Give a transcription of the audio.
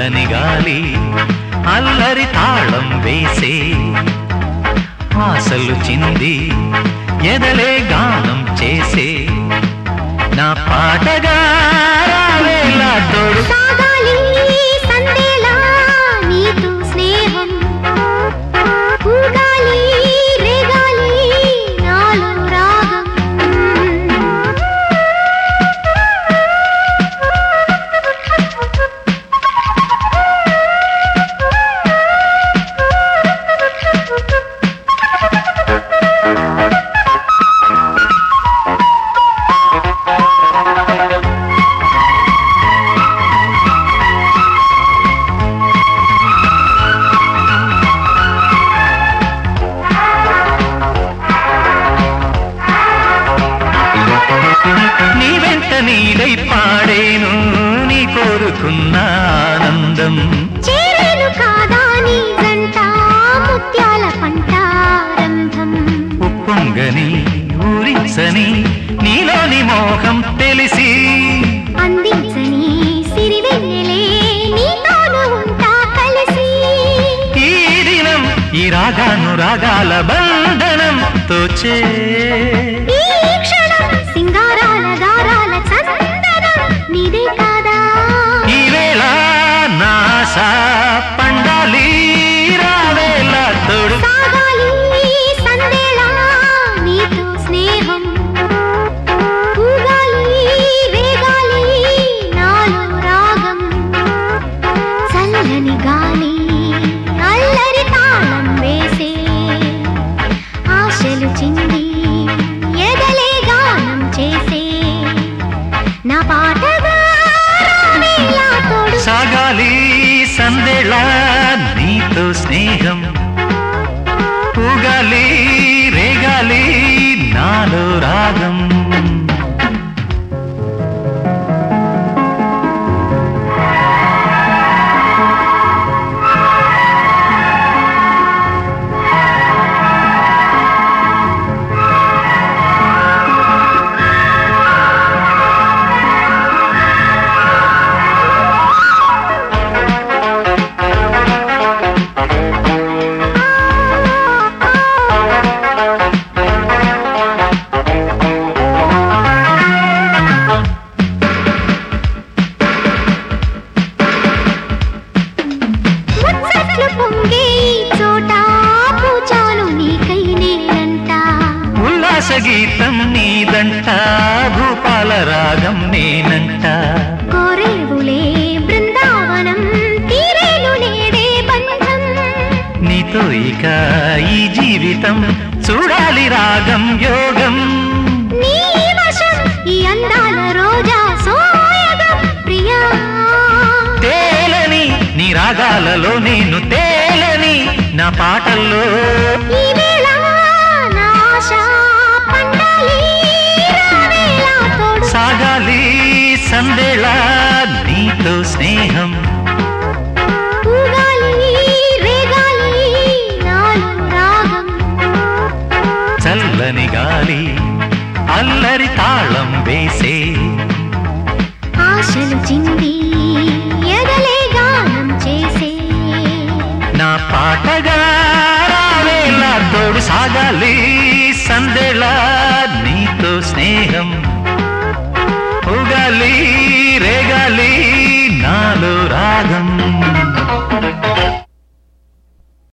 చల్లని గాలి అల్లరి తాళం వేసే ఆశలు చింది ఎదలే గానం చేసే నా పాటగా రావేలా తోడు సాగాలి సందేలా నీతో స్నేహం ఊగాలి రేగాలి నాలో రాగం నీ వెంట నీడై పాడేను నీ కోరుకున్న ఆనందం చేరేను కాదా నీ జంట ముత్యాల పంటారంభం ఉప్పొంగని ఊరించని నీలోని మోహం తెలిసి అందించని సిరివెన్నెలే నీతోను ఉంటా కలిసి ఈ దినం ఈ రాగాను రాగాల బంధనం తోచే ఈ క్షణం సింగారాల గారాల చందనం నీదే కాదా ఈ వేళ నాస పండాలి రావేళ తోడు సాగాలి సందేలా నీతో స్నేహం ఊగాలి రేగాలి నాలో రాగం చల్లని గాలి అల్లరి తాళం వేసే ఆశలు చింది ఎదలే గానం చేసే నా పాటగా రావేలా తోడు సాగాలి సందేళ నీతో స్నేహం పూగాలి రేగాలి నాలో రాగం ముచ్చట్లు పొంగే ఈ చోట పూచాను నీకై నేనంట ఉల్లాస గీతం నీదంట భూపాల రాగం నేనంట కోరేవులే బృందావనం తీరేను నేడే బంధం నీతో ఇక ఈ జీవితం చూడాలి రాగం యోగం నీ వశం ఈ అందాల రోజా సోయగం ప్రియా తేలని నీ రాగాలలో నేను తేలని నా పాటల్లో ఈ వేళ నా ఆశ పండాలి రావేళ తోడు సాగాలి సందేళ నీతో స్నేహం ఊగాలి రేగాలి నాలో రాగం చల్లని గాలి అల్లరి తాళం వేసే ఆశలు చింది ఎదలే గానం చేసే నా పాటగా రావేలా తోడు సాగాలి సందేళ నీతో స్నేహం